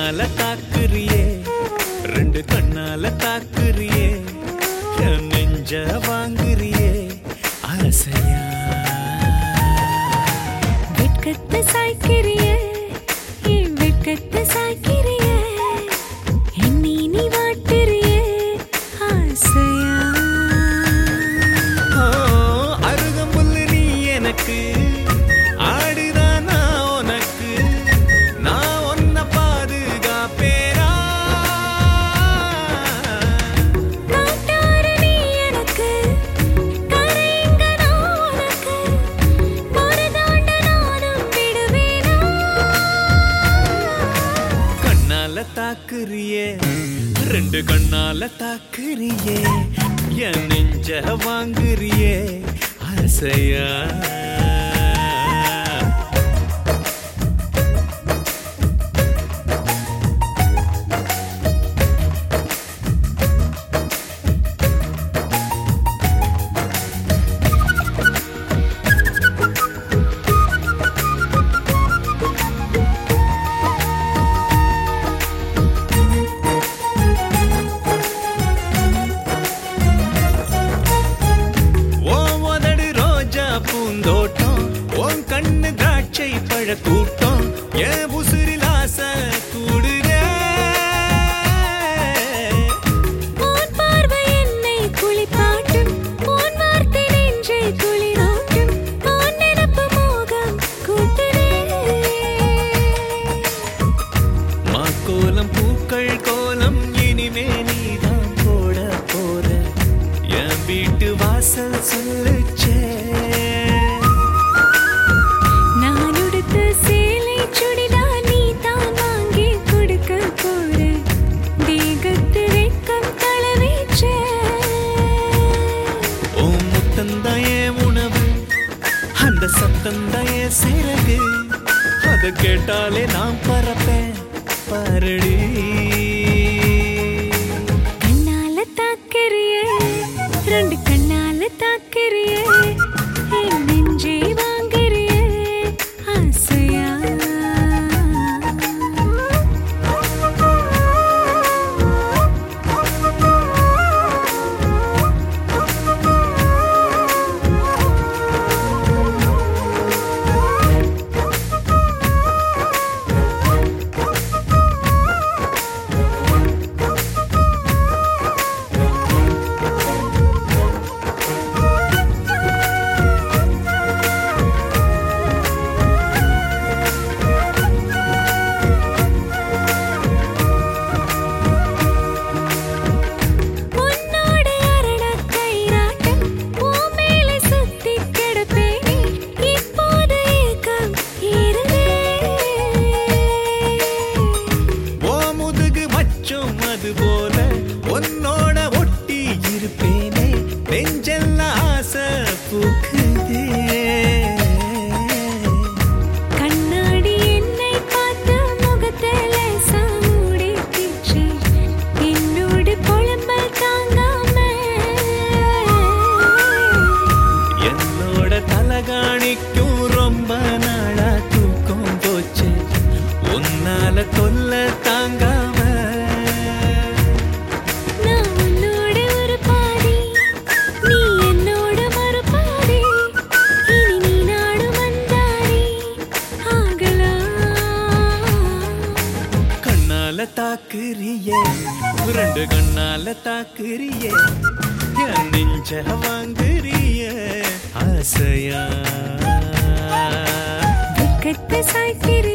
கண்ணால தாக்குறியே ரெண்டு கண்ணால தாக்குறியே என் நெஞ்ச வாங்குறியே ஆசையா வெட்கத்தை சாய்க்கிறியே என் வெட்கத்தை சாய்க்கிறியே என்னை நீ வாட்டுறியே ஆசையா ஓ, அருகம்புல்லு நீ எனக்கு ஆடுதான் நான் உனக்கு நான் உன்னை பாதுகாப்பேரா காட்டாறு நீ எனக்கு கரைங்க நான் உனக்கு ஒரு தாண்ட நானும் விடுவேனா கண்ணால தாக்குறியே ரெண்டு கண்ணால தாக்குறியே என் நெஞ்ச வாங்குறியே ஆசையா ஓ உதடு ரோஜா பூந்தோட்டம் உன் கண்ணு திராட்சை பழ கூட்டம் என் உசுரில் ஆசை கூடுதே உன் பார்வை என்னை குளிப்பாட்டும் உன் வார்த்தை நெஞ்சை குளிரூட்டும் உன் நினப்பு மோகம் கூட்டுதே மாக்கோலம் பூக்கள் கோலம் இனிமே நீதான் போட போற என் வீட்டு வாசல் சொல்லுச்சே நான் உடுத்த சேலை சுடிதார் நீ தான் வாங்கி கொடுக்க போற தேகத்து வெக்கம் தளவீச்சே ஓ முத்தந்தாயே உணவு அந்த சத்தந்தாயே சிறகு அத கேட்டாலே நான் பறப்பேன் பாரடி கண்ணால தாக்கிறியே ரெண்டு கண்ணால தாக்கிறியே என் நெஞ்சை வாங்குறியே ஆசையா உன்னோட அரணக் கைராட்டம் உன் மேலே சுத்திக் கிடப்பேனே இப்போது ஏக்கம் ஏறுதே ஓ முதுகு மச்சும் அது போல உன்னோட ஒட்டி இருப்பேனே நெஞ்செல்லாம் ஆசை பூக்குதே கண்ணாடி என்னை பார்த்து முகத்தில சாமுடிக்கிச்சு என்னோடு புலம்பல் தாங்காம என்னோட தலகாணிக்கும் ரொம்ப நாளா தூக்கம் போச்சு உன்னால தொல்ல தாங்காம நான் உன்னோட ஒரு பாதி நீ என்னோட மறு பாதி இனி நீ நாடு வந்தாரி ஆகலாம் கண்ணால தாக்குறியே ரெண்டு கண்ணால தாக்குறியே என் நெஞ்ச வாங்குறியே ஆசையா வெட்கத்தை சாய்க்கிறியே